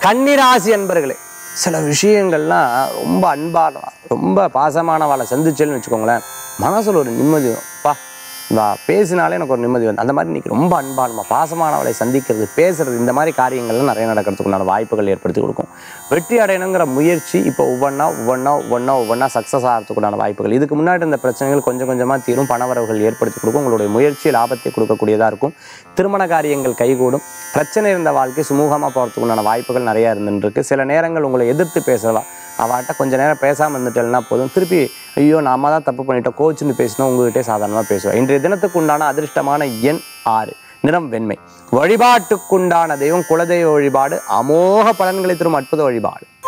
கன்னிராசி அன்பர்களே சில விஷயங்கள்லாம் ரொம்ப அன்பான ரொம்ப பாசமானவாளை சந்திச்சேன்னு வச்சுக்கோங்களேன் மனசுல ஒரு நிம்மதி வரும். அப்பா வா பேசினாலே எனக்கு ஒரு நிம்மதி வந்து அந்த மாதிரி இன்னைக்கு ரொம்ப அன்பானுமா பாசமானவளை சந்திக்கிறது பேசுறது இந்த மாதிரி காரியங்கள்லாம் நிறைய நடக்கிறதுக்கு உண்டான வாய்ப்புகள் ஏற்படுத்தி கொடுக்கும் வெற்றி அடையணுங்கிற முயற்சி இப்போ ஒவ்வொன்றா ஒவ்வொன்றா ஒவ்வொன்றா ஒவ்வொன்றா சக்ஸஸ் ஆகிறதுக்கு உண்டான வாய்ப்புகள் இதுக்கு முன்னாடி இந்த பிரச்சனைகள் கொஞ்சம் கொஞ்சமாக தீரும் பணவரவுகள் ஏற்படுத்தி கொடுக்கும் உங்களுடைய முயற்சி லாபத்தை கொடுக்கக்கூடியதாக இருக்கும் திருமண காரியங்கள் கைகூடும் பிரச்சனை இருந்த வாழ்க்கை சுமூகமாக போகிறதுக்கு உண்டான வாய்ப்புகள் நிறையா இருந்துருக்கு சில நேரங்கள் உங்களை எதிர்த்து பேசலாம் அவட்ட கொஞ்ச நேரம் பேசாமல் இருந்துட்டேன்னா போதும் திருப்பி ஐயோ நாம தான் தப்பு பண்ணிட்டோம் கோச்சுன்னு பேசினோம் உங்ககிட்டே சாதாரணமாக பேசுவேன் இன்றைய தினத்துக்கு உண்டான அதிர்ஷ்டமான எண் ஆறு நிறம் வெண்மை வழிபாட்டுக்குண்டான தெய்வம் குலதெய்வ வழிபாடு அமோக பலன்களை தரும் அற்புத வழிபாடு